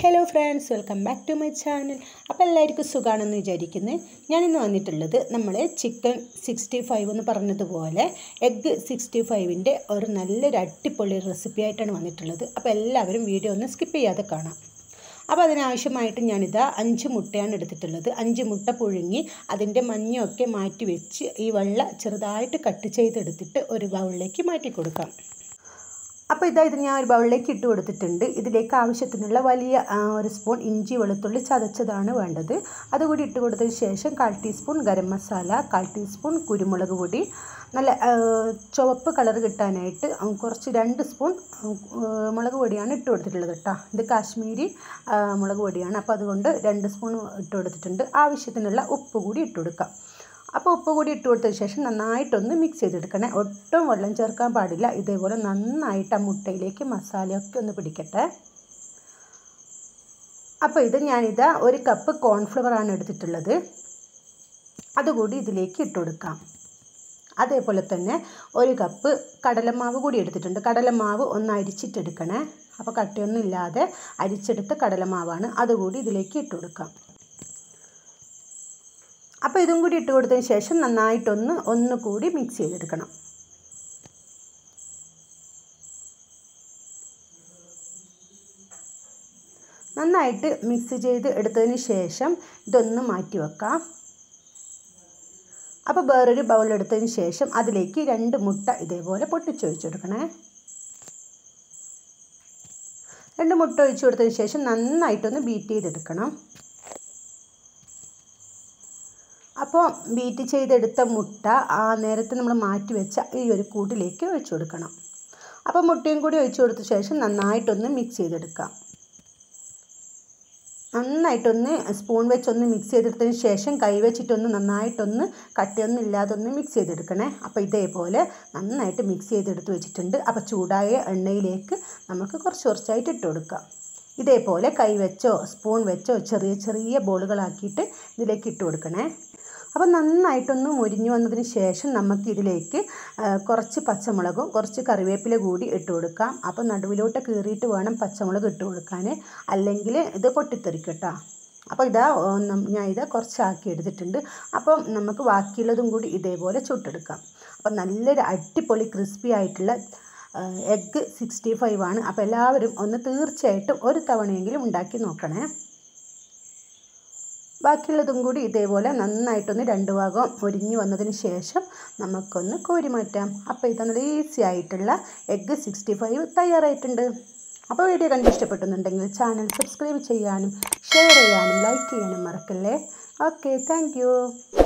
hello friends welcome back to my channel അപ്പോൾ എല്ലാവർക്കും സുഖമാണെന്ന് വിചാരിക്കുന്നത് ഞാനിന്ന് വന്നിട്ടുള്ളത് നമ്മൾ ചിക്കൻ സിക്സ്റ്റി ഫൈവ് എന്ന് പറഞ്ഞതുപോലെ എഗ്ഗ് സിക്സ്റ്റി ഫൈവിൻ്റെ ഒരു നല്ലൊരു അടിപൊളി റെസിപ്പി ആയിട്ടാണ് വന്നിട്ടുള്ളത് അപ്പോൾ എല്ലാവരും വീഡിയോ ഒന്ന് സ്കിപ്പ് ചെയ്യാതെ കാണാം അപ്പോൾ അതിനാവശ്യമായിട്ട് ഞാനിതാ അഞ്ച് മുട്ടയാണ് എടുത്തിട്ടുള്ളത് അഞ്ച് മുട്ട പുഴുങ്ങി അതിൻ്റെ മഞ്ഞയൊക്കെ മാറ്റി വെച്ച് ഈ വെള്ള ചെറുതായിട്ട് കട്ട് ചെയ്തെടുത്തിട്ട് ഒരു ബൗളിലേക്ക് മാറ്റി കൊടുക്കാം അപ്പോൾ ഇതാ ഇത് ഞാൻ ഒരു ബൗളിലേക്ക് ഇട്ട് കൊടുത്തിട്ടുണ്ട് ഇതിലേക്ക് ആവശ്യത്തിനുള്ള വലിയ ആ, ഒരു സ്പൂൺ ഇഞ്ചി വെളുത്തുള്ളി ചതച്ചതാണ് വേണ്ടത് അതുകൂടി ഇട്ട് കൊടുത്തതിന് ശേഷം കാൽ ടീസ്പൂൺ ഗരം മസാല കാൽ ടീസ്പൂൺ കുരുമുളക് പൊടി നല്ല ആ, ചുവപ്പ് കളർ കിട്ടാനായിട്ട് ആ, കുറച്ച് രണ്ട് സ്പൂൺ ആ, മുളക് പൊടിയാണ് ഇട്ട് കൊടുത്തിട്ടുള്ളത് കേട്ടോ ഇത് കാശ്മീരി ആ, മുളക് പൊടിയാണ് അപ്പോൾ അതുകൊണ്ട് രണ്ട് സ്പൂൺ ഇട്ട് കൊടുത്തിട്ടുണ്ട് ആവശ്യത്തിനുള്ള ഉപ്പ് കൂടി ഇട്ട് കൊടുക്കാം അപ്പോൾ ഉപ്പ് കൂടി ഇട്ട് കൊടുത്തതിന് ശേഷം നന്നായിട്ടൊന്ന് മിക്സ് ചെയ്തെടുക്കണേ ഒട്ടും വെള്ളം ചേർക്കാൻ പാടില്ല ഇതേപോലെ നന്നായിട്ട് ആ മുട്ടയിലേക്ക് മസാലയൊക്കെ ഒന്ന് പിടിക്കട്ടെ അപ്പോൾ ഇത് ഞാനിതാ ഒരു കപ്പ് കോൺഫ്ലവറാണ് എടുത്തിട്ടുള്ളത് അതുകൂടി ഇതിലേക്ക് ഇട്ട് കൊടുക്കാം അതേപോലെ തന്നെ ഒരു കപ്പ് കടലമാവ് കൂടി എടുത്തിട്ടുണ്ട് കടലമാവ് ഒന്ന് അരിച്ചിട്ടെടുക്കണേ അപ്പോൾ കട്ടിയൊന്നും ഇല്ലാതെ അരിച്ചെടുത്ത കടലമാവാണ് അതുകൂടി ഇതിലേക്ക് ഇട്ട് കൊടുക്കാം അപ്പോൾ ഇതും കൂടി ഇട്ട് കൊടുത്തതിന് ശേഷം നന്നായിട്ടൊന്ന് ഒന്ന് കൂടി മിക്സ് ചെയ്തെടുക്കണം നന്നായിട്ട് മിക്സ് ചെയ്ത് എടുത്തതിന് ശേഷം ഇതൊന്ന് മാറ്റി വെക്കാം അപ്പോൾ വേറൊരു ബൗൾ എടുത്തതിന് ശേഷം അതിലേക്ക് രണ്ട് മുട്ട ഇതേപോലെ പൊട്ടിച്ചൊഴിച്ച് കൊടുക്കണേ രണ്ട് മുട്ട ഒഴിച്ച് കൊടുത്തതിന് ശേഷം നന്നായിട്ടൊന്ന് ബീറ്റ് ചെയ്തെടുക്കണം അപ്പോൾ ബീറ്റ് ചെയ്തെടുത്ത മുട്ട ആ നേരത്തെ നമ്മൾ മാറ്റി വെച്ച ഈ ഒരു കൂട്ടിലേക്ക് ഒഴിച്ചു കൊടുക്കണം അപ്പോൾ മുട്ടയും കൂടി ഒഴിച്ചു കൊടുത്ത ശേഷം നന്നായിട്ടൊന്ന് മിക്സ് ചെയ്തെടുക്കാം നന്നായിട്ടൊന്ന് സ്പൂൺ വെച്ചൊന്ന് മിക്സ് ചെയ്തെടുത്തതിന് ശേഷം കൈ വെച്ചിട്ടൊന്ന് നന്നായിട്ടൊന്ന് കട്ടിയൊന്നും ഇല്ലാതെ ഒന്ന് മിക്സ് ചെയ്തെടുക്കണേ അപ്പോൾ ഇതേപോലെ നന്നായിട്ട് മിക്സ് ചെയ്തെടുത്ത് വെച്ചിട്ടുണ്ട് അപ്പോൾ ചൂടായ എണ്ണയിലേക്ക് നമുക്ക് കുറച്ച് കുറച്ചായിട്ട് ഇട്ട് കൊടുക്കാം ഇതേപോലെ കൈ വെച്ചോ സ്പൂൺ വെച്ചോ ചെറിയ ചെറിയ ബോളുകളാക്കിയിട്ട് ഇതിലേക്ക് ഇട്ട് കൊടുക്കണേ അപ്പോൾ നന്നായിട്ടൊന്ന് മുരിഞ്ഞു വന്നതിന് ശേഷം നമുക്ക് ഇതിലേക്ക് ആ, കുറച്ച് പച്ചമുളകും കുറച്ച് കറിവേപ്പില കൂടി ഇട്ട് കൊടുക്കാം അപ്പോൾ നടുവിലോട്ട് കീറിയിട്ട് വേണം പച്ചമുളക് ഇട്ട് കൊടുക്കാൻ അല്ലെങ്കിൽ ഇത് പൊട്ടിത്തെറിക്കും കേട്ടോ അപ്പോൾ ഇതാ ഒന്ന് ഞാൻ ഇത് കുറച്ചാക്കി എടുത്തിട്ടുണ്ട് അപ്പം നമുക്ക് ബാക്കിയുള്ളതും കൂടി ഇതേപോലെ ചുട്ടെടുക്കാം അപ്പം നല്ലൊരു അടിപൊളി ക്രിസ്പി ആയിട്ടുള്ള എഗ്ഗ് സിക്സ്റ്റി ഫൈവ് ആണ് അപ്പോൾ എല്ലാവരും ഒന്ന് തീർച്ചയായിട്ടും ഒരു തവണയെങ്കിലും ഉണ്ടാക്കി നോക്കണേ ബാക്കിയുള്ളതും കൂടി ഇതേപോലെ നന്നായിട്ടൊന്ന് രണ്ട് ഭാഗം ഒരിഞ്ഞു വന്നതിന് ശേഷം നമുക്കൊന്ന് കോരി മാറ്റാം അപ്പോൾ ഇത് നല്ല ഈസി ആയിട്ടുള്ള എഗ്ഗ് സിക്സ്റ്റി ഫൈവ് തയ്യാറായിട്ടുണ്ട് അപ്പോൾ വീഡിയോ കണ്ട് ഇഷ്ടപ്പെട്ടുന്നുണ്ടെങ്കിൽ ചാനൽ സബ്സ്ക്രൈബ് ചെയ്യാനും ഷെയർ ചെയ്യാനും ലൈക്ക് ചെയ്യാനും മറക്കല്ലേ ഓക്കെ താങ്ക്